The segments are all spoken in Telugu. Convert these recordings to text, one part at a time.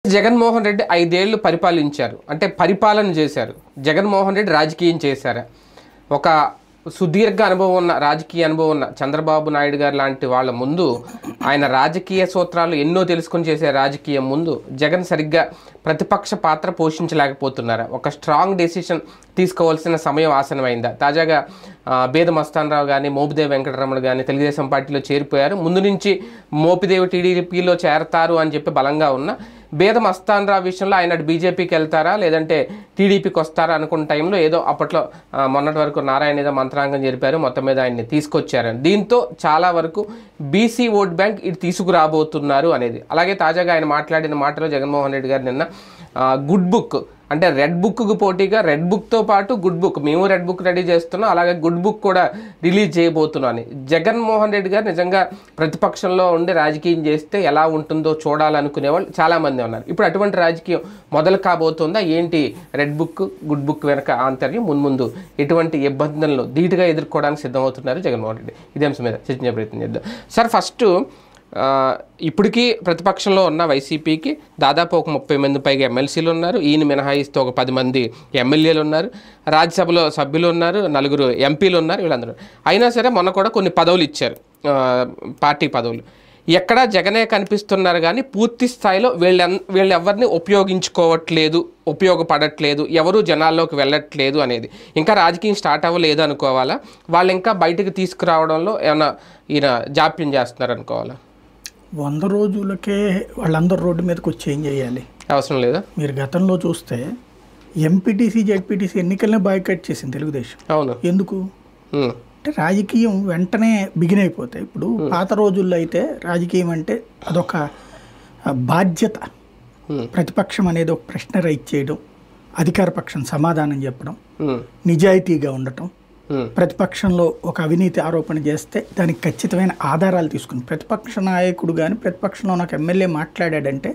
జగన్మోహన్ రెడ్డి ఐదేళ్లు పరిపాలించారు అంటే పరిపాలన చేశారు జగన్మోహన్ రెడ్డి రాజకీయం చేశారు ఒక సుదీర్ఘ అనుభవం ఉన్న రాజకీయ అనుభవం ఉన్న చంద్రబాబు నాయుడు గారు లాంటి వాళ్ళ ముందు ఆయన రాజకీయ సూత్రాలు ఎన్నో తెలుసుకొని చేసే రాజకీయం ముందు జగన్ సరిగ్గా ప్రతిపక్ష పాత్ర పోషించలేకపోతున్నారు ఒక స్ట్రాంగ్ డెసిషన్ తీసుకోవాల్సిన సమయం ఆసనమైందా తాజాగా ఆ, బేద మస్తానరావు కానీ మోపిదేవి వెంకటరమణ కానీ తెలుగుదేశం పార్టీలో చేరిపోయారు ముందు నుంచి మోపిదేవి టీడీపీలో చేరతారు అని చెప్పి బలంగా ఉన్న బేదం అస్థానరావు విషయంలో ఆయన అటు బీజేపీకి వెళ్తారా లేదంటే టీడీపీకి వస్తారా అనుకున్న టైంలో ఏదో అప్పట్లో ఆ, మొన్నటి వరకు నారాయణ ఏదో మంత్రాంగం జరిపారు మొత్తం మీద ఆయన్ని తీసుకొచ్చారు దీంతో చాలా వరకు బీసీ ఓట్ బ్యాంక్ ఇటు తీసుకురాబోతున్నారు అనేది అలాగే తాజాగా ఆయన మాట్లాడిన మాటలో జగన్మోహన్ రెడ్డి గారు నిన్న ఆ, గుడ్ బుక్ అంటే రెడ్ బుక్కు పోటీగా రెడ్ బుక్తో పాటు గుడ్ బుక్ మేము రెడ్ బుక్ రెడీ చేస్తున్నాం అలాగే గుడ్ బుక్ కూడా రిలీజ్ చేయబోతున్నాం అని జగన్మోహన్ రెడ్డి గారు నిజంగా ప్రతిపక్షంలో ఉండి రాజకీయం చేస్తే ఎలా ఉంటుందో చూడాలనుకునే వాళ్ళు చాలామంది ఉన్నారు ఇప్పుడు అటువంటి రాజకీయం మొదలు కాబోతుందా ఏంటి రెడ్ బుక్ గుడ్ బుక్ వెనక ఆంతర్యం మున్ముందు ఎటువంటి ఇబ్బందులను ధీటుగా ఎదుర్కోవడానికి సిద్ధమవుతున్నారు జగన్మోహన్ రెడ్డి ఇదే అంశం మీద చర్చించే ప్రయత్నం చేద్దాం సార్ ఫస్ట్ ఆ, ఇప్పటికీ ప్రతిపక్షంలో ఉన్న వైసీపీకి దాదాపు ఒక ముప్పై మంది పైగా ఎమ్మెల్సీలు ఉన్నారు ఈయన మినహాయిస్తే ఒక పది మంది ఎమ్మెల్యేలు ఉన్నారు రాజ్యసభలో సభ్యులు ఉన్నారు నలుగురు ఎంపీలు ఉన్నారు వీళ్ళందరూ అయినా సరే మొన్న కూడా కొన్ని పదవులు ఇచ్చారు ఆ, పార్టీ పదవులు ఎక్కడా జగనే కనిపిస్తున్నారు కానీ పూర్తి స్థాయిలో వీళ్ళ వీళ్ళు ఎవరిని ఉపయోగించుకోవట్లేదు ఉపయోగపడట్లేదు ఎవరు జనాల్లోకి వెళ్ళట్లేదు అనేది ఇంకా రాజకీయం స్టార్ట్ అవ్వలేదు అనుకోవాలా వాళ్ళు ఇంకా బయటకు తీసుకురావడంలో ఏమైనా ఈయన జాప్యం చేస్తున్నారు అనుకోవాలా వంద రోజులకే వాళ్ళందరూ రోడ్డు మీదకి వచ్చి ఏం చేయాలి అవసరం లేదా మీరు గతంలో చూస్తే ఎంపీటీసీ జెడ్పీటీసీ ఎన్నికలనే బాయ్కట్ చేసింది తెలుగుదేశం అవును ఎందుకు ఉమ్, అంటే రాజకీయం వెంటనే బిగిన్ అయిపోతాయి ఇప్పుడు పాత రోజుల్లో అయితే రాజకీయం అంటే అదొక ఆ, బాధ్యత ఉమ్, ప్రతిపక్షం అనేది ఒక ప్రశ్న రైట్ చేయడం అధికార పక్షం సమాధానం చెప్పడం ఉమ్, నిజాయితీగా ఉండటం ఉమ్, ప్రతిపక్షంలో ఒక అవినీతి ఆరోపణ చేస్తే దానికి ఖచ్చితమైన ఆధారాలు తీసుకుని ప్రతిపక్ష నాయకుడు కానీ ప్రతిపక్షంలో నాకు ఎమ్మెల్యే మాట్లాడాడంటే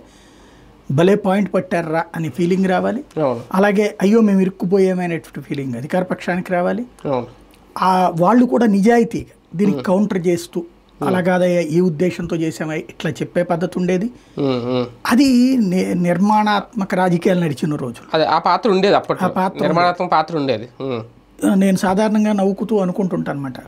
భలే పాయింట్ పట్టారా అనే ఫీలింగ్ రావాలి అవును అలాగే అయ్యో మేము ఇరుక్కుపోయామనేటువంటి ఫీలింగ్ అధికార పక్షానికి రావాలి అవును ఆ వాళ్ళు కూడా నిజాయితీగా దీనికి కౌంటర్ చేస్తూ అలా కాదయ్యా ఈ ఉద్దేశంతో చేసామా ఇట్లా చెప్పే పద్ధతి ఉండేది ఉమ్, ఉమ్. అది ని- నిర్మాణాత్మక రాజకీయాలు నడిచిన రోజులు అదే ఆ పాత్ర ఉండేది అప్పట్లో ఆ పాత్ర నిర్మాణాత్మక పాత్ర ఉండేది ఉమ్, నేను సాధారణంగా నవ్వుకుతూ అనుకుంటుంటాను అనమాట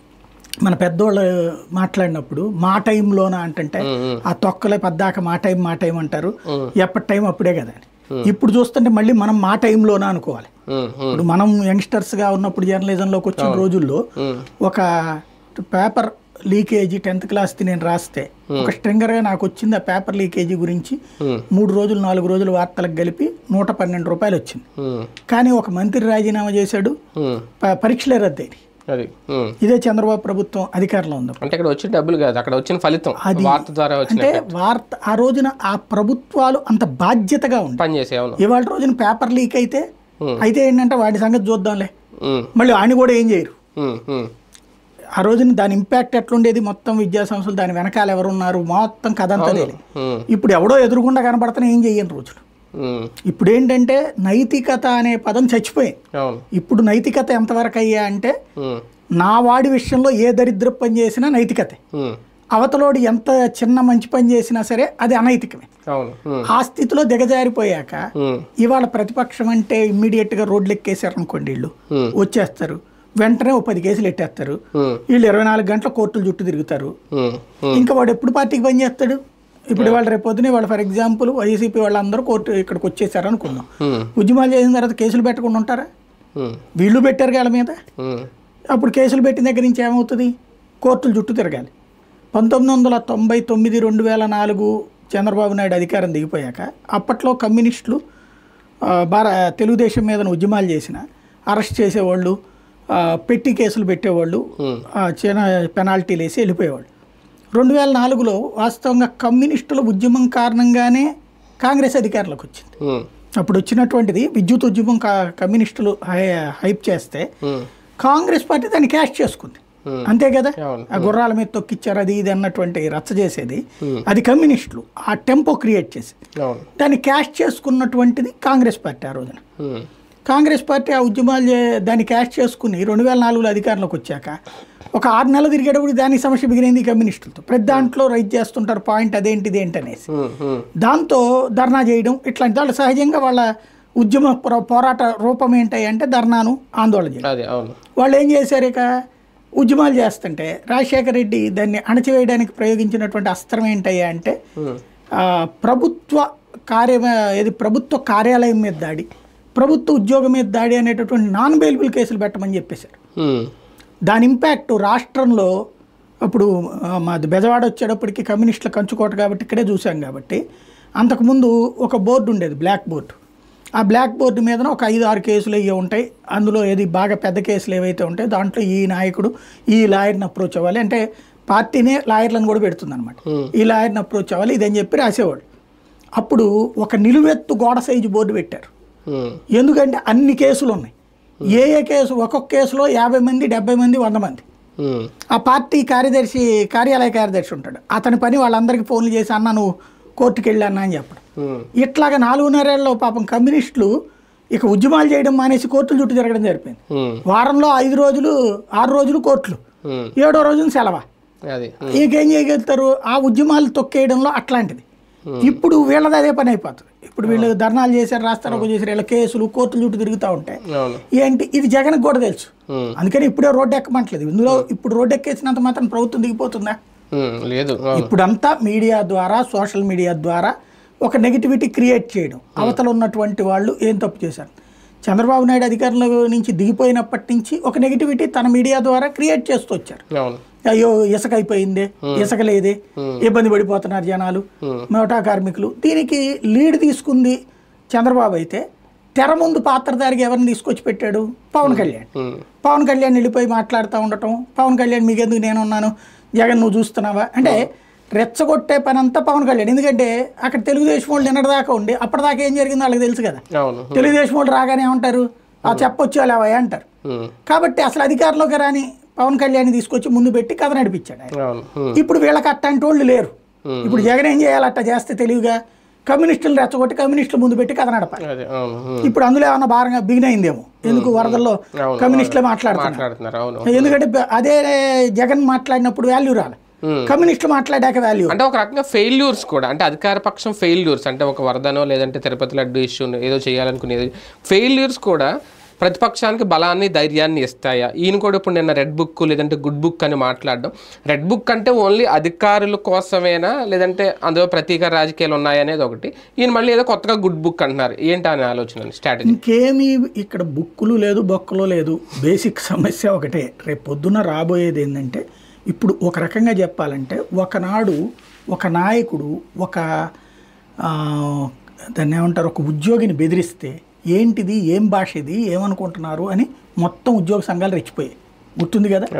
మన పెద్దోళ్ళు మాట్లాడినప్పుడు మా టైంలోన అంటుంటే ఆ తొక్కలే పద్దాక మా టైం మా టైం అంటారు ఎప్పటి టైం అప్పుడే కదా అని ఇప్పుడు చూస్తుంటే మళ్ళీ మనం మా టైంలోన అనుకోవాలి ఉమ్, ఉమ్, ఇప్పుడు మనం యంగ్స్టర్స్గా ఉన్నప్పుడు జర్నలిజంలోకి వచ్చిన రోజుల్లో ఉమ్, ఒక పేపర్ లీకేజీ టెన్త్ క్లాస్ది నేను రాస్తే ఒక స్ట్రింగర్గా నాకు వచ్చింది ఆ పేపర్ లీకేజీ గురించి ఉమ్, మూడు రోజులు నాలుగు రోజులు వార్తలకు కలిపి నూట పన్నెండు రూపాయలు వచ్చింది ఉమ్, కానీ ఒక మంత్రి రాజీనామా చేశాడు ఉమ్. ప- పరీక్షలే రద్దయినాయి అది ఉమ్. ఇదే చంద్రబాబు ప్రభుత్వం అధికారంలో ఉంది అంటే ఇక్కడ వచ్చిన డబ్బులు కాదు అక్కడ వచ్చిన ఫలితం అది- వార్త ద్వారా వచ్చిన అంటే వార్త ఆ రోజున ఆ ప్రభుత్వాలు అంత బాధ్యతగా ఉంటాయి పని చేసే అవును ఇవాళ రోజున పేపర్ లీక్ అయితే అయితే ఏంటంటే వాడి సంగతి చూద్దాంలే ఉమ్, మళ్ళీ ఆయన కూడా ఏం చేయరు ఉమ్, ఉమ్, ఆ రోజున దాని ఇంపాక్ట్ ఎట్లుండేది మొత్తం విద్యా సంస్థలు దాని వెనకాల ఎవరున్నారు మొత్తం కథ అంతా తేలి. ఉమ్, ఇప్పుడు ఎవడో ఎదురుకుండా కనపడుతున్నా ఏం చెయ్యని రోజులు ఉమ్, ఇప్పుడు ఏంటంటే నైతికత అనే పదం చచ్చిపోయింది అవును ఇప్పుడు నైతికత ఎంతవరకు అయ్యా అంటే ఉమ్, నా వాడి విషయంలో ఏ దరిద్ర పని చేసినా నైతికతే ఉమ్, అవతలోడు ఎంత చిన్న మంచి పని చేసినా సరే అది అనైతికమే అవును ఉమ్, ఆ స్థితిలో దిగజారిపోయాక ఉమ్, ఇవాళ ప్రతిపక్షం అంటే ఇమ్మీడియట్గా రోడ్లు ఎక్కేశారు అనుకోండి వీళ్ళు ఉమ్, వచ్చేస్తారు వెంటనే ఓ పది కేసులు ఎట్టేస్తారు ఉమ్, వీళ్ళు ఇరవై నాలుగు గంటల కోర్టుల చుట్టూ తిరుగుతారు ఉమ్, ఉమ్, ఇంకా వాడు ఎప్పుడు పార్టీకి పని చేస్తాడు ఇప్పుడు వాళ్ళు రేపు పొద్దునే వాళ్ళు ఫర్ ఎగ్జాంపుల్ వైసీపీ వాళ్ళందరూ కోర్టు ఇక్కడికి వచ్చేసారు అనుకుందాం ఉమ్, ఉద్యమాలు చేసిన తర్వాత కేసులు పెట్టకుండా ఉంటారా ఉమ్, వీళ్ళు పెట్టారు వాళ్ళ మీద ఉమ్, అప్పుడు కేసులు పెట్టిన దగ్గర నుంచి ఏమవుతుంది కోర్టుల చుట్టూ తిరగాలి పంతొమ్మిది వందల తొంభై తొమ్మిది రెండు వేల నాలుగు చంద్రబాబు నాయుడు అధికారం దిగిపోయాక అప్పట్లో కమ్యూనిస్టులు ఆ, భార తెలుగుదేశం మీద ఉద్యమాలు చేసిన అరెస్ట్ చేసేవాళ్ళు ఆ, పెట్టి కేసులు పెట్టేవాళ్ళు ఆ, చిన్న పెనాల్టీలు వేసి వెళ్ళిపోయేవాళ్ళు రెండు వేల నాలుగులో వాస్తవంగా కమ్యూనిస్టుల ఉద్యమం కారణంగానే కాంగ్రెస్ అధికారంలోకి వచ్చింది ఉమ్, అప్పుడు వచ్చినటువంటిది విద్యుత్ ఉద్యమం కా- కమ్యూనిస్టులు హై- హైప్ చేస్తే ఉమ్, కాంగ్రెస్ పార్టీ దాన్ని క్యాష్ చేసుకుంది Hmm. అంతే కదా అవును. ఆ గుర్రాల మీద తొక్కిచ్చారు అది ఇది అన్నటువంటి రచ్చ చేసేది అది కమ్యూనిస్టులు ఆ టెంపో క్రియేట్ చేసి అవును దాన్ని క్యాష్ చేసుకున్నటువంటిది కాంగ్రెస్ పార్టీ ఆ రోజున ఉమ్, కాంగ్రెస్ పార్టీ ఆ ఉద్యమాలు చే- దాన్ని క్యాష్ చేసుకుని రెండు వేల నాలుగులో అధికారంలోకి వచ్చాక ఒక ఆరు నెలలు తిరిగేటప్పుడు దానికి సమస్య మిగిలింది కమ్యూనిస్టులతో ప్రతి దాంట్లో రైట్ చేస్తుంటారు పాయింట్ అదేంటి ఇదేంటి అనేసి ఉమ్, ఉమ్, దాంతో ధర్నా చేయడం ఇట్లాంటి వాళ్ళు సహజంగా వాళ్ళ ఉద్యమ పోరా- పోరాట రూపం ఏంటి అంటే ధర్నాను ఆందోళన చేయడం అదే అవును వాళ్ళు ఏం చేశారు ఇక ఉద్యమాలు చేస్తుంటే రాజశేఖర రెడ్డి దాన్ని అణచివేయడానికి ప్రయోగించినటువంటి అస్త్రం ఏంటయ్యా అంటే ఉమ్, ఆ, ప్రభుత్వ కార్య ఏది ప్రభుత్వ కార్యాలయం మీద దాడి ప్రభుత్వ ఉద్యోగం మీద దాడి అనేటటువంటి నాన్ బెయిలబుల్ కేసులు పెట్టమని చెప్పేశారు ఉమ్, దాని ఇంపాక్ట్ రాష్ట్రంలో అప్పుడు ఆ, మాది బెజవాడ వచ్చేటప్పటికి కమ్యూనిస్టుల కంచుకోట కాబట్టి ఇక్కడే చూసాం కాబట్టి అంతకుముందు ఒక బోర్డు ఉండేది బ్లాక్ బోర్డు ఆ బ్లాక్ బోర్డు మీద ఒక ఐదు ఆరు కేసులు అయ్యి ఉంటాయి అందులో ఏది బాగా పెద్ద కేసులు ఏవైతే ఉంటాయో దాంట్లో ఈ నాయకుడు ఈ లాయర్ని అప్రోచ్ అవ్వాలి అంటే పార్టీనే లాయర్లను కూడా పెడుతుంది ఈ లాయర్ని అప్రోచ్ అవ్వాలి ఇదని చెప్పి రాసేవాడు అప్పుడు ఒక నిలువెత్తు గోడ సైజు బోర్డు పెట్టారు ఉమ్, ఎందుకంటే అన్ని కేసులు ఉన్నాయి ఏ ఏ కేసు ఒక్కొక్క కేసులో యాభై మంది డెబ్బై మంది వంద మంది ఉమ్, ఆ పార్టీ కార్యదర్శి కార్యాలయ కార్యదర్శి ఉంటాడు అతని పని వాళ్ళందరికీ ఫోన్లు చేసి అన్న నువ్వు కోర్టుకి వెళ్ళానా అని చెప్పడం ఉమ్, ఇట్లాగా నాలుగున్నరేళ్ళలో పాపం కమ్యూనిస్టులు ఇక ఉద్యమాలు చేయడం మానేసి కోర్టుల చుట్టూ తిరగడం జరిపోయింది ఉమ్, వారంలో ఐదు రోజులు ఆరు రోజులు కోర్టులు ఉమ్, ఏడో రోజున సెలవా అది ఇంకేం చేయగలుగుతారు ఆ ఉద్యమాలు తొక్కేయడంలో అట్లాంటిది ఇప్పుడు వీళ్ళది అదే పని అయిపోతుంది ఇప్పుడు వీళ్ళు ధర్నాలు చేశారు రాస్తారోకో చేశారు వీళ్ళ కేసులు కోర్టుల చుట్టూ తిరుగుతూ ఉంటాయి అవును ఏంటి ఇది జగన్కి కూడా తెలుసు ఉమ్, అందుకని ఇప్పుడే రోడ్డు ఎక్కమంటలేదు ఇందులో ఇప్పుడు రోడ్డు ఎక్కేసినంత మాత్రం ప్రభుత్వం దిగిపోతుందా ఉమ్, లేదు అవును ఇప్పుడంతా మీడియా ద్వారా సోషల్ మీడియా ద్వారా ఒక నెగిటివిటీ క్రియేట్ చేయడం అవతల ఉన్నటువంటి వాళ్ళు ఏం తప్పు చేశారు చంద్రబాబు నాయుడు అధికారంలో నుంచి దిగిపోయినప్పటి నుంచి ఒక నెగిటివిటీ తన మీడియా ద్వారా క్రియేట్ చేస్తూ వచ్చారు అవును అయ్యో ఇసుక అయిపోయింది ఇసుక లేదే ఇబ్బంది పడిపోతున్నారు జనాలు మోటా కార్మికులు దీనికి లీడ్ తీసుకుంది చంద్రబాబు అయితే తెర ముందు పాత్రధారికి ఎవరిని తీసుకొచ్చి పెట్టాడు పవన్ కళ్యాణ్ ఉమ్, పవన్ కళ్యాణ్ వెళ్ళిపోయి మాట్లాడుతూ ఉండటం పవన్ కళ్యాణ్ మీకెందుకు నేనున్నాను జగన్ నువ్వు చూస్తున్నావా అంటే రెచ్చగొట్టే పని అంతా పవన్ కళ్యాణ్ ఎందుకంటే అక్కడ తెలుగుదేశం వాళ్ళు నిన్నటిదాకా ఉండి అప్పటిదాకా ఏం జరిగిందో వాళ్ళకి తెలుసు కదా అవును తెలుగుదేశం వాళ్ళు రాగానే ఏమంటారు ఆ చెప్పొచ్చు అలా అంటారు ఉమ్, కాబట్టి అసలు అధికారంలోకి రాని పవన్ కళ్యాణ్ తీసుకొచ్చి ముందు పెట్టి కథ నడిపించాడు ఆయన అవును ఉమ్, ఇప్పుడు వీళ్ళకి అట్టంటి వాళ్ళు లేరు ఇప్పుడు జగన్ ఏం చేయాలి అట్ట చేస్తే తెలివిగా కమ్యూనిస్టులు రెచ్చగొట్టి కమ్యూనిస్టులు ముందు పెట్టి కథ నడపాలి అదే అవును ఉమ్, ఇప్పుడు అందులో ఏమైనా భారంగా బిగిన్ అయిందేమో ఎందుకు వరదల్లో అవును, కమ్యూనిస్టులే మాట్లాడుతున్నారు మాట్లాడుతున్నారు అవును ఎందుకంటే బ- అదే జగన్ మాట్లాడినప్పుడు వాల్యూ రాలి Hmm. కమ్యూనిస్టులు మాట్లాడాక వాల్యూ అంటే ఒక రకంగా ఫెయిల్యూర్స్ కూడా అంటే అధికార పక్షం ఫెయిల్యూర్స్ అంటే ఒక వరదనో లేదంటే తిరుపతి లడ్డు ఇష్యూ ఏదో చేయాలనుకునేది ఫెయిల్యూర్స్ కూడా ప్రతిపక్షానికి బలాన్ని ధైర్యాన్ని ఇస్తాయా ఈయన కూడా ఇప్పుడు నిన్న రెడ్ బుక్ లేదంటే గుడ్ బుక్ అని మాట్లాడడం రెడ్ బుక్ అంటే ఓన్లీ అధికారుల కోసమేనా లేదంటే అందులో ప్రతీకార రాజకీయాలు ఉన్నాయనేది ఒకటి ఈయన మళ్ళీ ఏదో కొత్తగా గుడ్ బుక్ అంటున్నారు ఏంటి అనే ఆలోచన స్ట్రాటజీ ఇంకేమీ ఇక్కడ బుక్కులు లేదు బొక్కలు లేదు బేసిక్ సమస్య ఒకటే రేపు పొద్దున రాబోయేది ఏంటంటే ఇప్పుడు ఒక రకంగా చెప్పాలంటే ఒకనాడు ఒక నాయకుడు ఒక ఆ, దాన్ని ఏమంటారు ఒక ఉద్యోగిని బెదిరిస్తే ఏంటిది ఏం భాష ఇది ఏమనుకుంటున్నారు అని మొత్తం ఉద్యోగ సంఘాలు రెచ్చిపోయాయి గుర్తుంది కదా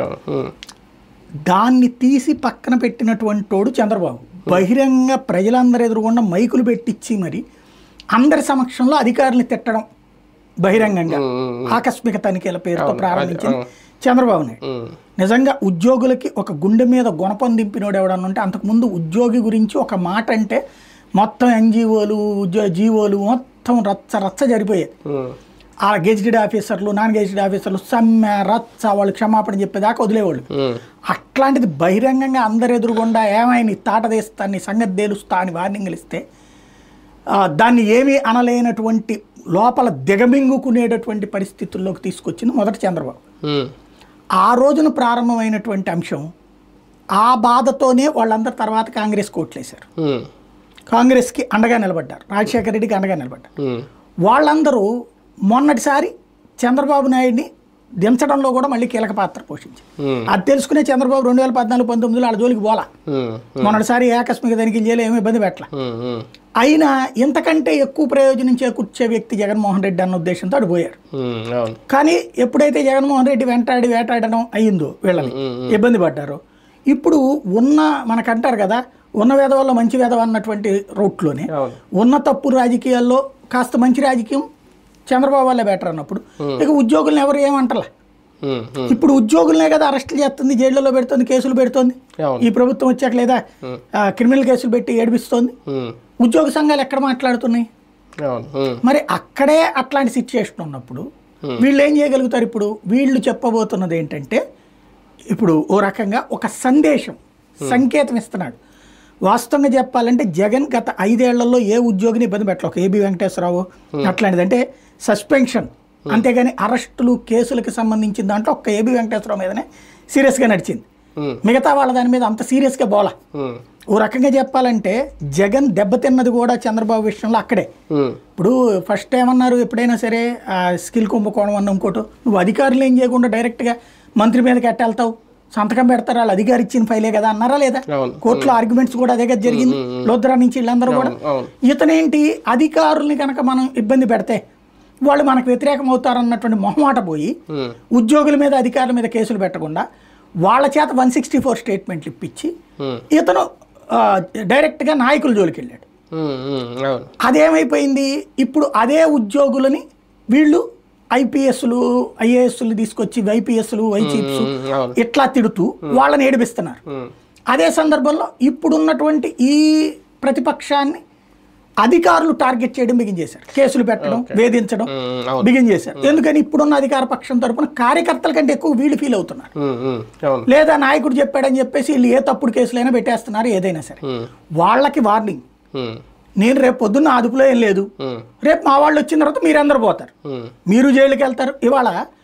దాన్ని తీసి పక్కన పెట్టినటువంటి చంద్రబాబు బహిరంగ ప్రజలందరి ఎదురుగుండా మైకులు పెట్టించి మరి అందరి సమక్షంలో అధికారుల్ని తిట్టడం బహిరంగంగా ఆకస్మిక తనిఖీల పేరుతో ప్రారంభించింది చంద్రబాబు నాయుడు నిజంగా ఉద్యోగులకి ఒక గుండె మీద గుణపం దింపినోడు ఎవడన్నా ఉంటే అంతకుముందు ఉద్యోగి గురించి ఒక మాట అంటే మొత్తం ఎన్జిఓలు ఉద్యో జీవోలు మొత్తం రచ్చ రచ్చ జరిపోయేది ఆ గెజిటెడ్ ఆఫీసర్లు నాన్ గెజిటెడ్ ఆఫీసర్లు సమ్మె రచ్చ వాళ్ళు క్షమాపణ చెప్పేదాకా వదిలేవాళ్ళు అట్లాంటిది బహిరంగంగా అందరు ఎదురుగుండా ఏమైనా తాట తీస్తా నీ సంగతి తేలుస్తా అని వార్నింగ్లు ఇస్తే ఆ, దాన్ని ఏమీ అనలేనటువంటి లోపల దిగమింగుకునేటటువంటి పరిస్థితుల్లోకి తీసుకొచ్చింది మొదట చంద్రబాబు ఆ రోజున ప్రారంభమైనటువంటి అంశం ఆ బాధతోనే వాళ్ళందరి తర్వాత కాంగ్రెస్ కోట్లేశారు కాంగ్రెస్కి అండగా నిలబడ్డారు రాజశేఖర రెడ్డికి అండగా నిలబడ్డారు వాళ్ళందరూ మొన్నటిసారి చంద్రబాబు నాయుడిని దించడంలో కూడా మళ్ళీ కీలక పాత్ర పోషించారు అది తెలుసుకునే చంద్రబాబు రెండు వేల పద్నాలుగు పంతొమ్మిదిలో వాళ్ళ జోలికి పోలా మొన్నటిసారి ఆకస్మిక తనిఖీలు చేయలే ఏమీ ఇబ్బంది పెట్టల అయినా ఇంతకంటే ఎక్కువ ప్రయోజనం చేకూర్చే వ్యక్తి జగన్మోహన్ రెడ్డి అన్న ఉద్దేశంతో అటు పోయారు అవును కానీ ఎప్పుడైతే జగన్మోహన్ రెడ్డి వెంటాడి వేటాడడం అయ్యిందో వీళ్ళని ఇబ్బంది పడ్డారో ఇప్పుడు ఉన్న మనకంటారు కదా ఉన్న వేదవల్ల మంచి వేదవ అన్నటువంటి రూట్లోనే అవును ఉన్న తప్పు రాజకీయాల్లో కాస్త మంచి రాజకీయం చంద్రబాబు వల్లే బెటర్ అన్నప్పుడు ఇక ఉద్యోగులను ఎవరు ఏమంటలా ఉమ్, ఉమ్, ఇప్పుడు ఉద్యోగులనే కదా అరెస్టులు చేస్తుంది జైళ్ళలో పెడుతుంది కేసులు పెడుతుంది అవును ఈ ప్రభుత్వం వచ్చాక లేదా ఆ, క్రిమినల్ కేసులు పెట్టి ఏడిపిస్తోంది ఉమ్, ఉద్యోగ సంఘాలు ఎక్కడ మాట్లాడుతున్నాయి అవును ఉమ్, మరి అక్కడే అట్లాంటి సిచ్యుయేషన్ ఉన్నప్పుడు వీళ్ళు ఏం చేయగలుగుతారు ఇప్పుడు వీళ్ళు చెప్పబోతున్నది ఏంటంటే ఇప్పుడు ఓ రకంగా ఒక సందేశం సంకేతం ఇస్తున్నాడు వాస్తవంగా చెప్పాలంటే జగన్ గత ఐదేళ్లలో ఏ ఉద్యోగిని ఇబ్బంది పెట్టలేదు ఒక ఏబి వెంకటేశ్వరరావు అట్లాంటిది అంటే సస్పెన్షన్ అంతేగాని అరెస్టులు కేసులకు సంబంధించిన దాంట్లో ఒక్క ఏబి వెంకటేశ్వరరావు మీదనే సీరియస్గా నడిచింది ఉమ్, మిగతా వాళ్ళ దాని మీద అంత సీరియస్గా పోలా ఉమ్, ఓ రకంగా చెప్పాలంటే జగన్ దెబ్బతిన్నది కూడా చంద్రబాబు విషయంలో అక్కడే ఉమ్, ఇప్పుడు ఫస్ట్ ఏమన్నారు ఎప్పుడైనా సరే ఆ స్కిల్ కుంభకోణం అన్న ఇంకోటి నువ్వు అధికారులు ఏం చేయకుండా డైరెక్ట్గా మంత్రి మీదకి ఎట్టెళ్తావు సంతకం పెడతారు వాళ్ళు అధికారి ఇచ్చిన ఫైలే కదా అన్నారా లేదా అవును. కోర్టులో ఆర్గ్యుమెంట్స్ కూడా అదే కదా జరిగింది లోద్రా నుంచి వీళ్ళందరూ కూడా అవును. ఇతనేంటి అధికారుల్ని కనుక మనం ఇబ్బంది పెడితే వాళ్ళు మనకు వ్యతిరేకం అవుతారన్నటువంటి మొహమాట పోయి ఉమ్, ఉద్యోగుల మీద అధికారుల మీద కేసులు పెట్టకుండా వాళ్ళ చేత వన్ సిక్స్టీ ఫోర్ స్టేట్మెంట్లు ఇప్పించి ఉమ్, ఇతను ఆ, డైరెక్ట్గా నాయకుల జోలికి వెళ్ళాడు ఉమ్, ఉమ్, అవును అదేమైపోయింది ఇప్పుడు అదే ఉద్యోగులని వీళ్ళు ఐపీఎస్లు ఐఏఎస్లు తీసుకొచ్చి వైపీఎస్లు వైచీప్స్ ఉమ్, అవును ఇట్లా తిడుతూ వాళ్ళని ఏడిపిస్తున్నారు ఉమ్, అదే సందర్భంలో ఇప్పుడున్నటువంటి ఈ ప్రతిపక్షాన్ని అధికారులు టార్గెట్ చేయడం బిగిన్ చేశారు కేసులు పెట్టడం వేధించడం ఉమ్, అవును బిగిన్ చేశారు ఎందుకని ఇప్పుడున్న అధికార పక్షం తరపున కార్యకర్తల కంటే ఎక్కువ వీళ్ళు ఫీల్ అవుతున్నారు ఉమ్, ఉమ్, అవును లేదా నాయకుడు చెప్పాడని చెప్పేసి వీళ్ళు ఏ తప్పుడు కేసులైనా పెట్టేస్తున్నారు ఏదైనా సరే ఉమ్, వాళ్ళకి వార్నింగ్ ఉమ్, నేను రేపు పొద్దున్న అదుపులో ఏం లేదు ఉమ్, రేపు మా వాళ్ళు వచ్చిన తర్వాత మీరందరూ పోతారు ఉమ్, మీరు జైలుకి వెళ్తారు ఇవాళ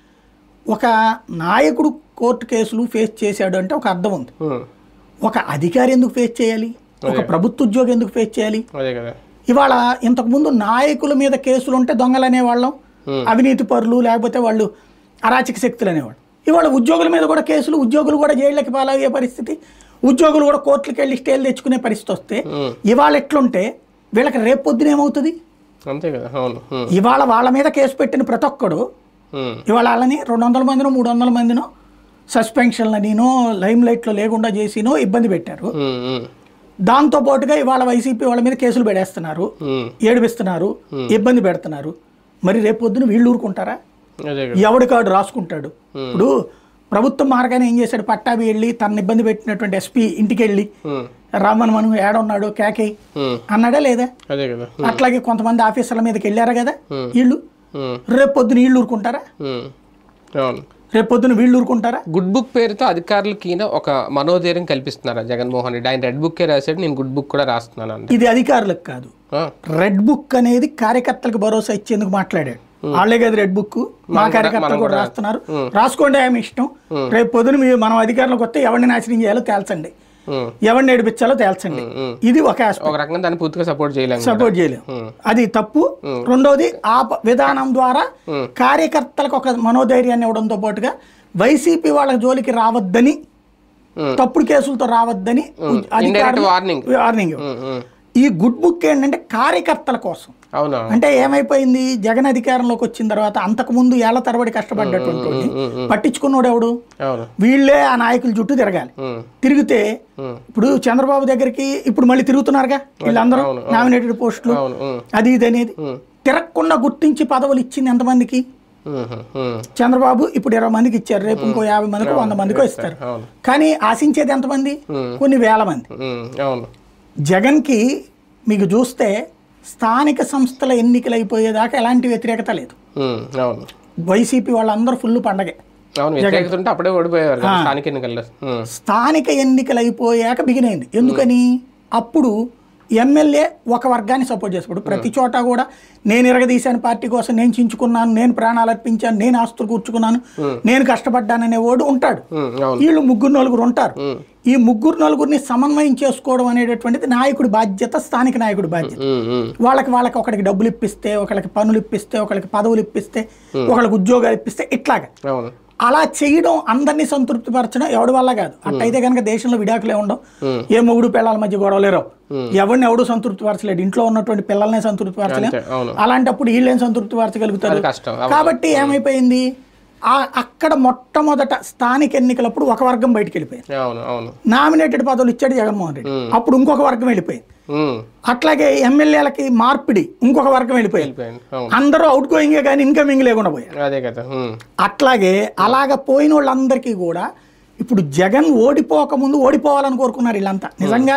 ఒక నాయకుడు కోర్టు కేసులు ఫేస్ చేశాడు అంటే ఒక అర్థం ఉంది ఉమ్, ఒక అధికారి ఎందుకు ఫేస్ చేయాలి ఒక ప్రభుత్వ ఉద్యోగి ఎందుకు ఫేస్ చేయాలి అదే కదా ఇవాళ ఇంతకుముందు నాయకుల మీద కేసులు ఉంటే దొంగలు అనేవాళ్ళం అవినీతి పరులు లేకపోతే వాళ్ళు అరాచక శక్తులు అనేవాళ్ళు ఇవాళ ఉద్యోగుల మీద కూడా కేసులు ఉద్యోగులు కూడా జైళ్ళకి పాలయ్యే పరిస్థితి ఉద్యోగులు కూడా కోర్టులకు వెళ్ళి స్టేలు తెచ్చుకునే పరిస్థితి వస్తే ఉమ్, ఇవాళ ఎట్లుంటే వీళ్ళకి రేపు పొద్దున ఏమవుతుంది అంతే కదా అవును ఉమ్, ఇవాళ వాళ్ళ మీద కేసు పెట్టిన ప్రతి ఒక్కడు ఉమ్, ఇవాళ వాళ్ళని రెండు వందల మందినో మూడు వందల మందినో సస్పెన్షన్లనినో లైమ్ లైట్లో లేకుండా చేసినో ఇబ్బంది పెట్టారు ఉమ్, ఉమ్, దాంతో పాటుగా ఇవాళ వైసీపీ వాళ్ళ మీద కేసులు పెడేస్తున్నారు ఉమ్, ఏడిపిస్తున్నారు ఇబ్బంది పెడుతున్నారు మరి రేపు పొద్దున వీళ్ళు ఊరుకుంటారా అదే కదా ఎవడి కాడు రాసుకుంటాడు ఇప్పుడు ప్రభుత్వం మార్గానే ఏం చేశాడు పట్టాభి వెళ్ళి తన ఇబ్బంది పెట్టినటువంటి ఎస్పీ ఇంటికి వెళ్ళి ఉమ్, రామన్ మనం ఏడున్నాడు కేకే ఉమ్, అన్నాడా లేదా అదే కదా అట్లాగే కొంతమంది ఆఫీసర్ల మీదకి వెళ్ళారా కదా వీళ్ళు ఉమ్, రేపు పొద్దున వీళ్ళు ఊరుకుంటారా ఉమ్, అవును రేపు పొద్దున వీళ్ళు ఊరుకుంటారా గుడ్ బుక్ పేరుతో అధికారులకి ఈయన ఒక మనోధైర్యం కల్పిస్తున్నారా జగన్మోహన్ రెడ్డి ఆయన రెడ్ బుక్కే రాశాడు నేను గుడ్ బుక్ కూడా రాస్తున్నాను అంటే ఇది అధికారులకు కాదు ఆ, రెడ్ బుక్ అనేది కార్యకర్తలకు భరోసా ఇచ్చేందుకు మాట్లాడాడు వాళ్ళే కదా రెడ్ బుక్ మా కార్యకర్తలు కూడా రాస్తున్నారు రాసుకోండి ఆమె ఇష్టం రేపు పొద్దున మీరు మనం అధికారులకు వస్తే ఎవరిని నాశనం చేయాలో తేల్చండి ఉమ్, ఎవరిని ఏడిపించాలో తేల్చండి ఇది ఒక ఆస్పెక్ట్ ఒక రకంగా దాన్ని పూర్తిగా సపోర్ట్ చేయలేము సపోర్ట్ చేయలేము అది తప్పు రెండోది ఆ ప- విధానం ద్వారా కార్యకర్తలకు ఒక మనోధైర్యాన్ని ఇవ్వడంతో పాటుగా వైసీపీ వాళ్ళ జోలికి రావద్దని ఉమ్. తప్పుడు కేసులతో రావద్దని ఇండైరెక్ట్ అధికారులు వార్నింగ్ వార్నింగ్ ఉమ్, ఉమ్, ఈ గుడ్ బుక్ ఏంటంటే కార్యకర్తల కోసం అవునా అంటే ఏమైపోయింది జగన్ అధికారంలోకి వచ్చిన తర్వాత అంతకుముందు ఏళ్ల తరబడి కష్టపడ్డటువంటి వాడిని పట్టించుకున్నోడు ఎవడు అవును వీళ్ళే ఆ నాయకుల చుట్టూ తిరగాలి ఉమ్, తిరిగితే ఉమ్, ఇప్పుడు చంద్రబాబు దగ్గరికి ఇప్పుడు మళ్ళీ తిరుగుతున్నారుగా వీళ్ళందరూ నామినేటెడ్ పోస్టులు అవును ఉమ్, అది ఇది అనేది ఉమ్, తిరగకుండా గుర్తించి పదవులు ఇచ్చింది ఎంతమందికి ఉమ్, ఉమ్, చంద్రబాబు ఇప్పుడు ఇరవై మందికి ఇచ్చారు రేపు ఇంకో యాభై మందికి వంద మందికో ఇస్తారు అవును కానీ ఆశించేది ఎంతమంది కొన్ని వేల మంది ఉమ్, అవును జగన్కి మీకు చూస్తే స్థానిక సంస్థల ఎన్నికలు అయిపోయేదాకా ఎలాంటి వ్యతిరేకత లేదు ఉమ్, అవును వైసీపీ వాళ్ళందరూ ఫుల్ పండగే అవును వ్యతిరేకత ఉంటే అప్పుడే ఓడిపోయేవారు కదా స్థానిక ఎన్నికల్లో ఉమ్, స్థానిక ఎన్నికలు అయిపోయాక బిగినైంది ఎందుకని అప్పుడు ఎమ్మెల్యే ఒక వర్గాన్ని సపోర్ట్ చేస్తాడు ప్రతి చోట కూడా నేను ఇరగదీశాను పార్టీ కోసం నేను చించుకున్నాను నేను ప్రాణాలు అర్పించాను నేను ఆస్తులు కూర్చుకున్నాను నేను కష్టపడ్డాననే వాడు ఉంటాడు ఉమ్, అవును వీళ్ళు ముగ్గురు నలుగురు ఉంటారు ఈ ముగ్గురు నలుగురిని సమన్వయం చేసుకోవడం అనేటటువంటిది నాయకుడి బాధ్యత స్థానిక నాయకుడి బాధ్యత ఉమ్, ఉమ్, వాళ్ళకి వాళ్ళకి ఒకరికి డబ్బులు ఇప్పిస్తే ఒకరికి పనులు ఇప్పిస్తే ఒకరికి పదవులు ఇప్పిస్తే ఒకరికి ఉద్యోగాలు ఇప్పిస్తే ఇట్లాగా అవును అలా చేయడం అందరినీ సంతృప్తిపరచడం ఎవడి వల్ల కాదు అట్టయితే కనుక దేశంలో విడాకులే ఉండవు ఏ మొగుడు పిల్లల మధ్య గొడవలు లేరు ఎవరిని ఎవడు సంతృప్తిపరచలేడు ఇంట్లో ఉన్నటువంటి పిల్లల్ని సంతృప్తిపరచలేం అంతే అవును అలాంటప్పుడు వీళ్ళేం సంతృప్తిపరచగలుగుతారు అది కష్టం కాబట్టి ఏమైపోయింది ఆ అక్కడ మొట్టమొదట స్థానిక ఎన్నికలప్పుడు ఒక వర్గం బయటికి వెళ్ళిపోయింది అవును అవును నామినేటెడ్ పదవులు ఇచ్చాడు జగన్మోహన్ రెడ్డి అప్పుడు ఇంకొక వర్గం వెళ్ళిపోయింది ఉమ్, అట్లాగే ఎమ్మెల్యేలకి మార్పిడి ఇంకొక వర్గం వెళ్ళిపోయింది వెళ్ళిపోయింది అవును అందరూ అవుట్ గోయింగే కానీ ఇన్కమింగ్ లేకుండా పోయారు అదే కదా ఉమ్, అట్లాగే అలాగ పోయిన వాళ్ళందరికీ కూడా ఇప్పుడు జగన్ ఓడిపోక ముందు ఓడిపోవాలని కోరుకున్నారు వీళ్ళంతా నిజంగా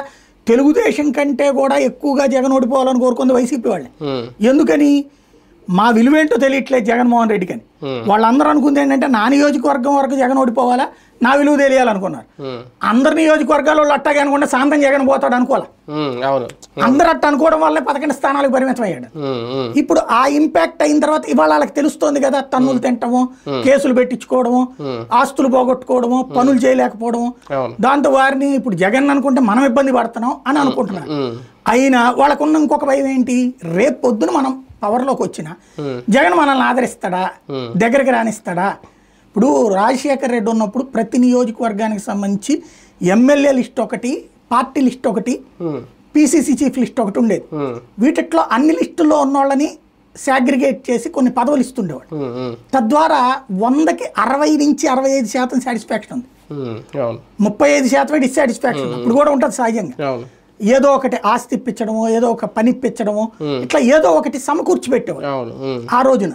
తెలుగుదేశం కంటే కూడా ఎక్కువగా జగన్ ఓడిపోవాలని కోరుకుంది వైసీపీ వాళ్ళే ఉమ్, ఎందుకని మా విలువేంటో తెలియట్లేదు జగన్మోహన్ రెడ్డికి అని వాళ్ళందరూ అనుకుంది ఏంటంటే నా నియోజకవర్గం వరకు జగన్ ఓడిపోవాలా నా విలువ తెలియాలనుకున్నారు ఉమ్, అందరి నియోజకవర్గాల వాళ్ళు అట్టాగే అనుకుంటే శాంతం జగన్ పోతాడు అనుకోవాలి ఉమ్, అవును అందరూ అట్ట అనుకోవడం వల్లే పదకొండు స్థానాలకు పరిమితం అయ్యాడు ఉమ్, ఉమ్, ఇప్పుడు ఆ ఇంపాక్ట్ అయిన తర్వాత ఇవాళ వాళ్ళకి తెలుస్తోంది కదా తన్నులు తింటము కేసులు పెట్టించుకోవడము ఆస్తులు పోగొట్టుకోవడము పనులు చేయలేకపోవడము అవును దాంతో వారిని ఇప్పుడు జగన్ అనుకుంటే మనం ఇబ్బంది పడుతున్నాం అని అనుకుంటున్నారు ఉమ్, అయినా వాళ్ళకున్న ఇంకొక భయం ఏంటి రేపు పొద్దున మనం పవర్లోకి వచ్చిన జగన్ మనల్ని ఆదరిస్తాడా దగ్గరికి రానిస్తాడా ఇప్పుడు రాజశేఖర్ రెడ్డి ఉన్నప్పుడు ప్రతి నియోజకవర్గానికి సంబంధించి ఎమ్మెల్యే లిస్ట్ ఒకటి పార్టీ లిస్ట్ ఒకటి ఉమ్, పిసిసి చీఫ్ లిస్ట్ ఒకటి ఉండేది ఉమ్, వీటిట్లో అన్ని లిస్టుల్లో ఉన్న వాళ్ళని సాగ్రిగేట్ చేసి కొన్ని పదవులు ఇస్తుండేవాడు ఉమ్, ఉమ్, తద్వారా వందకి అరవై నుంచి అరవై ఐదు శాతం సాటిస్ఫాక్షన్ ఉంది ఉమ్, అవును ముప్పై ఐదు శాతమే డిస్సాటిస్ఫాక్షన్ ఇప్పుడు కూడా ఉంటుంది సహజంగా అవును ఏదో ఒకటి ఆస్తి ఇప్పించడము ఏదో ఒక పని ఇప్పించడము ఇట్లా ఏదో ఒకటి సమకూర్చి పెట్టేవాడు అవును ఉమ్, ఆ రోజున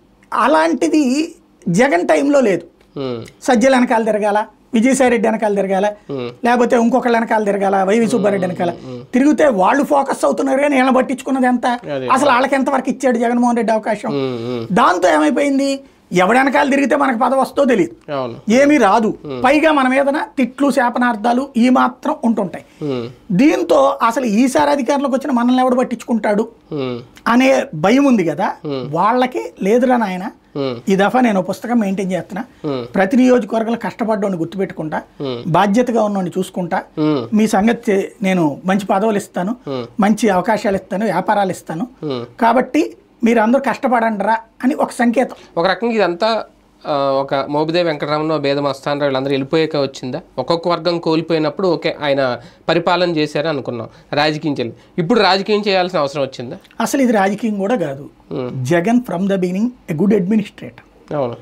అలాంటిది జగన్ టైంలో లేదు ఉమ్, సజ్జల వెనకాల తిరగాల విజయసాయిరెడ్డి వెనకాల తిరగాల లేకపోతే ఇంకొకళ్ళ వెనకాల తిరగాల వైవి సుబ్బారెడ్డి వెనకాల తిరిగితే వాళ్ళు ఫోకస్ అవుతున్నారు కానీ వీళ్ళని పట్టించుకున్నది ఎంత అదే. అసలు వాళ్ళకి ఎంతవరకు ఇచ్చాడు జగన్మోహన్ రెడ్డి అవకాశం ఉమ్, ఉమ్, దాంతో ఏమైపోయింది ఎవడి వెనకాల తిరిగితే మనకు పదవి వస్తుందో తెలియదు అవును ఏమీ రాదు పైగా మన మీదన తిట్లు శాపనార్థాలు ఈ మాత్రం ఉంటుంటాయి ఉమ్, దీంతో అసలు ఈసారి అధికారంలోకి వచ్చిన మనల్ని ఎవడు పట్టించుకుంటాడు ఉమ్, అనే భయం ఉంది కదా వాళ్ళకి లేదురా నాయన ఉమ్, ఈ దఫా నేను ఓ పుస్తకం మెయింటైన్ చేస్తున్నా ఉమ్, ప్రతి నియోజకవర్గంలో కష్టపడ్డోని గుర్తుపెట్టుకుంటా బాధ్యతగా ఉన్నోని చూసుకుంటా ఉమ్, మీ సంగతి చే- నేను మంచి పదవులు ఇస్తాను మంచి అవకాశాలు ఇస్తాను వ్యాపారాలు ఇస్తాను ఉమ్. కాబట్టి మీరు అందరూ కష్టపడండిరా అని ఒక సంకేతం ఒక రకంగా ఇదంతా ఆ, ఒక మోబిదేవి వెంకటరమణ బేదం అస్థానరావు వీళ్ళందరూ వెళ్ళిపోయాక వచ్చిందా ఒక్కొక్క వర్గం కోల్పోయినప్పుడు ఓకే ఆయన పరిపాలన చేశారు అనుకున్నాం రాజకీయం చేయాలి ఇప్పుడు రాజకీయం చేయాల్సిన అవసరం వచ్చిందా అసలు ఇది రాజకీయం కూడా కాదు um, Jagan from the beginning a good administrator అవును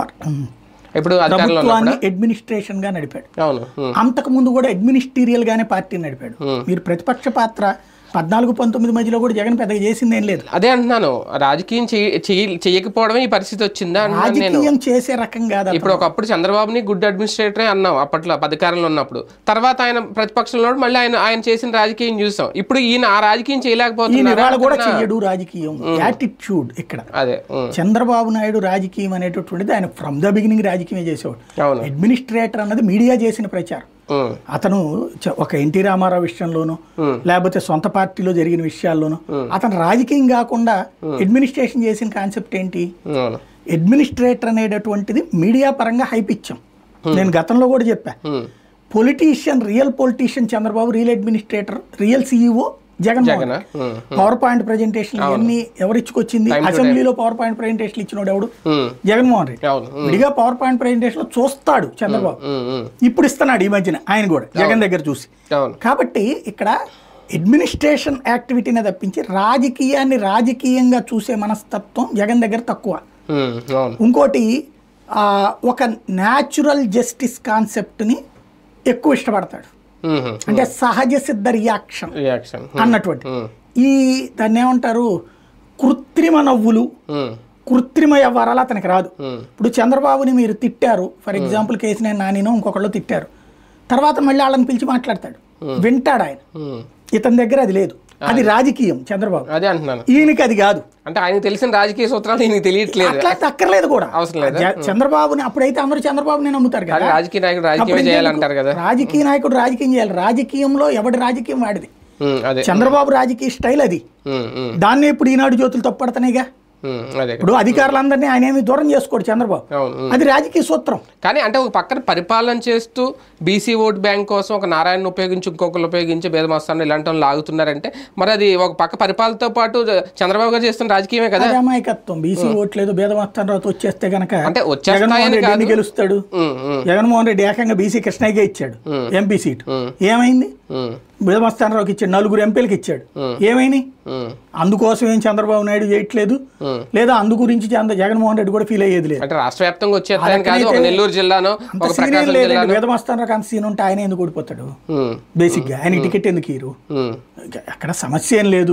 ఇప్పుడు అధికారంలో ప్రభుత్వాన్ని అడ్మినిస్ట్రేషన్ గా నడిపాడు అవును ఉమ్, అంతకు ముందు కూడా అడ్మినిస్ట్రీరియల్ గానే పార్టీ నడిపాడు మీరు ప్రతిపక్ష పాత్ర పద్నాలుగు పంతొమ్మిది మధ్యలో కూడా జగన్ పెద్దగా చేసింది ఏం లేదు అదే అంటున్నాను రాజకీయం చేయ- చేయ- చేయకపోవడమే ఈ పరిస్థితి వచ్చిందా అంటున్నాను నేను రాజకీయం చేసే రకం కాదు ఇప్పుడు ఒకప్పుడు చంద్రబాబుని గుడ్ అడ్మినిస్ట్రేటరే అన్నాం అప్పట్లో అధికారంలో ఉన్నప్పుడు తర్వాత ఆయన ప్రతిపక్షంలో ఉన్నప్పుడు మళ్ళీ ఆయన ఆయన చేసిన రాజకీయం చూసాం ఇప్పుడు ఈయన ఆ రాజకీయం ఈయన చేయలేకపోతున్నారు ఇవాళ కూడా చెయ్యడు రాజకీయం యాటిట్యూడ్ ఇక్కడ అదే ఉమ్, చంద్రబాబు నాయుడు రాజకీయం అనేటటువంటిది ఆయన ఫ్రమ్ ద బిగినింగ్ రాజకీయమే చేసేవాడు అవును అడ్మినిస్ట్రేటర్ అన్నది మీడియా చేసిన ప్రచారం ఉమ్, అతను చ- ఒక ఎన్టీ రామారావు విషయంలోనూ లేకపోతే సొంత పార్టీలో జరిగిన విషయాల్లోనూ అతను రాజకీయం కాకుండా అడ్మినిస్ట్రేషన్ చేసిన కాన్సెప్ట్ ఏంటి అవును అడ్మినిస్ట్రేటర్ అనేటటువంటిది మీడియా పరంగా హైప్ ఇచ్చాం నేను గతంలో కూడా చెప్పా um, politician real politician Chandrababu real administrator real CEO Jagan Jagan um, PowerPoint presentation ఇవన్నీ ఎవరు ఇచ్చుకొచ్చింది అసెంబ్లీలో పవర్ పాయింట్ ప్రెజెంటేషన్ ఇచ్చినోడు ఎవడు ఉమ్, జగన్మోహన్ రెడ్డి అవును ఉమ్, విడిగా పవర్ పాయింట్ ప్రెజెంటేషన్ లో చూస్తాడు చంద్రబాబు ఉమ్, ఉమ్, ఇప్పుడు ఇస్తున్నాడు ఈ మధ్యన ఆయన కూడా జగన్ దగ్గర చూసి అవును కాబట్టి ఇక్కడ అడ్మినిస్ట్రేషన్ యాక్టివిటీనే తప్పించి రాజకీయాన్ని రాజకీయంగా చూసే మనస్తత్వం జగన్ దగ్గర తక్కువ ఉమ్, అవును ఇంకోటి ఆ, ఒక న్యాచురల్ జస్టిస్ కాన్సెప్ట్ని ఎక్కువ ఇష్టపడతాడు ఉమ్, ఉమ్, అంటే సహజ సిద్ధ రియాక్షన్ రియాక్షన్ అన్నటువంటి ఉమ్, ఈ దాన్ని ఏమంటారు కృత్రిమ నవ్వులు ఉమ్, కృత్రిమ వ్యవహారాలు అతనికి రాదు ఉమ్, ఇప్పుడు చంద్రబాబుని మీరు తిట్టారు ఫర్ ఎగ్జాంపుల్ కేసినేని నానినో ఇంకొకళ్ళు తిట్టారు తర్వాత మళ్ళీ వాళ్ళని పిలిచి మాట్లాడతాడు వింటాడు ఆయన ఉమ్. ఇతని దగ్గర అది లేదు అది రాజకీయం చంద్రబాబు అదే అంటున్నాను ఈయనకి అది కాదు అంటే ఆయనకు తెలిసిన రాజకీయ సూత్రాలు ఈయనకి తెలియట్లేదు అట్లా అక్కర్లేదు కూడా అవసరం లేదా? జ- చంద్రబాబుని అప్పుడైతే అందరూ చంద్రబాబుని నమ్ముతారు కానీ కదా రాజకీయ నాయకుడు రాజకీయమే అప్పుడు చేయాలంటారు కదా రాజకీయ నాయకుడు రాజకీయం చేయాలి రాజకీయంలో ఎవడి రాజకీయం వాడిది ఉమ్, అదే చంద్రబాబు రాజకీయ స్టైల్ అది ఉమ్, ఉమ్, దాన్ని ఇప్పుడు ఈనాడు జ్యోతులు తప్పడతానేగా ఉమ్, అదే ఇప్పుడు అధికారులందరినీ ఆయన ఏమి దూరం చేసుకోడు చంద్రబాబు అవును ఉమ్. అది రాజకీయ సూత్రం కానీ అంటే ఒక పక్కన పరిపాలన చేస్తూ బీసీ ఓట్ బ్యాంక్ కోసం ఒక నారాయణ ఉపయోగించి ఇంకొకరు ఉపయోగించి భేదమస్తాను ఇలాంటి వాళ్ళు లాగుతున్నారంటే మరి అది ఒక పక్క పరిపాలనతో పాటు చంద్రబాబు గారు చేస్తున్న రాజకీయమే కదా అది అమాయకత్వం బీసీ ఓట్లేదు భేదమస్తాన్ రావు వచ్చేస్తే గనక అంటే వచ్చేస్తాయని జగన్మోహన్ రెడ్డి కాదు. ఎన్ని గెలుస్తాడు ఉమ్, ఉమ్, జగన్మోహన్ రెడ్డి ఏకంగా బీసీ కృష్ణయ్యగా ఇచ్చాడు ఎంపీ సీట్ ఉమ్. ఏమైంది ఉమ్, భేదమస్తాన్ రావుకి ఇచ్చాడు నలుగురు ఎంపీలకు ఇచ్చాడు ఏమైంది ఉమ్, అందుకోసం ఏం చంద్రబాబు నాయుడు చేయట్లేదు ఉమ్. లేదా అందు గురించి చంద్ర జగన్మోహన్ రెడ్డి కూడా ఫీల్ అయ్యేది లేదు అంటే రాష్ట్ర వ్యాప్తంగా వచ్చేస్తాయని కాదు ఒక నెల్లూరు జిల్లానో అంత ఒక సీన్ ఏం ప్రకాశం లేదండి జిల్లానో వేదమస్తాన్ రావు అంత సీన్ ఉంటే ఆయన ఎందుకు ఓడిపోతాడు ఉమ్, బేసిక్గా ఆయనకి టికెట్ ఎందుకు ఇరు ఉమ్, అక్కడ సమస్య ఏం లేదు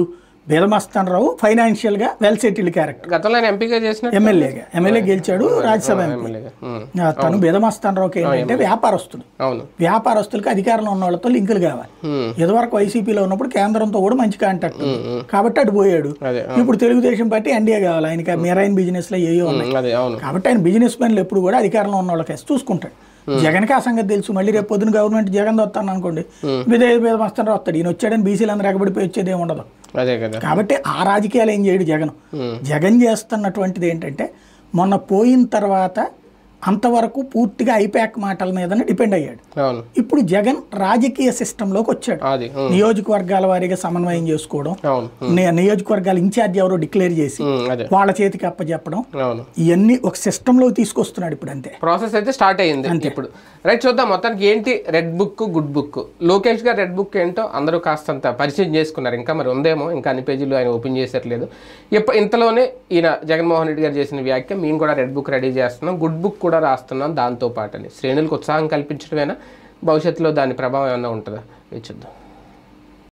బేదమస్తాన్ రావు ఫైనాన్షియల్ గా వెల్ సెటిల్డ్ క్యారెక్టర్ గతంలో ఆయన ఎంపీగా చేసిన ఎమ్మెల్యేగా ఎమ్మెల్యే గెలిచాడు రాజ్యసభ ఎంపీ ఎమ్మెల్యేగా ఉమ్, ఆ, తను బేదమస్తాన్ రావుకి ఏంటంటే వ్యాపారస్తుడు అవును వ్యాపారస్తులకు అధికారంలో ఉన్న వాళ్ళతో లింకులు కావాలి ఉమ్, ఇదివరకు వైసీపీలో ఉన్నప్పుడు కేంద్రంతో కూడా మంచి కాంటాక్ట్ ఉంది. ఉమ్, కాబట్టి అటు పోయాడు అదే ఇప్పుడు తెలుగుదేశం పార్టీ ఎన్డీఏ కావాలి ఆయనకి మెరైన్ బిజినెస్ లో ఏయో ఉన్నాయి ఉమ్, అదే అవును కాబట్టి ఆయన బిజినెస్ మ్యాన్లు ఎప్పుడు కూడా అధికారంలో ఉన్న వాళ్ళకి వేసి చూసుకుంటాడు జగన్కి ఆ సంగతి తెలుసు మళ్ళీ రేపు పొద్దున గవర్నమెంట్ జగన్ వస్తాను అనుకోండి విదే మీద వస్తాను వస్తాడు ఈయన వచ్చాడని బీసీలు అందరూ ఎగబడిపోయి వచ్చేది ఏమి ఉండదు అదే కదా కాబట్టి ఆ రాజకీయాలు ఏం చేయడు జగన్ ఉమ్, జగన్ చేస్తున్నటువంటిది ఏంటంటే మొన్న పోయిన తర్వాత అంతవరకు పూర్తిగా ఐపాక్ మాటల మీదనే డిపెండ్ అయ్యాడు అవును ఇప్పుడు జగన్ రాజకీయ సిస్టంలోకి వచ్చాడు అది ఉమ్, నియోజకవర్గాల వారీగా సమన్వయం చేసుకోవడం అవును ని- నియోజకవర్గాల ఇన్ఛార్జ్ ఎవరో డిక్లేర్ చేసి ఉమ్, అదే వాళ్ళ చేతికి అప్పచెప్పడం అవును ఇవన్నీ ఒక సిస్టంలో తీసుకొస్తున్నాడు ఇప్పుడు అంతే ప్రాసెస్ అయితే స్టార్ట్ అయ్యింది ఇప్పుడు రైట్ చూద్దాం మొత్తానికి ఏంటి red book good book Lokesh garu red book ఏంటో అందరూ కాస్తంత పరిచయం చేసుకున్నారు ఇంకా మరి ఉందేమో ఇంకా అన్ని పేజీలు ఆయన ఓపెన్ చేసేట్లేదు ఇప్ప ఇంతలోనే ఈయన జగన్మోహన్ రెడ్డి గారు చేసిన వ్యాఖ్య మేము కూడా రెడ్ బుక్ రెడీ చేస్తున్నాం గుడ్ బుక్ కూడా రాస్తున్నాం దాంతో పాటని శ్రేణులకు ఉత్సాహం కల్పించడమేనా భవిష్యత్తులో దాని ప్రభావం ఏమైనా ఉంటుందా ఇది చూద్దాం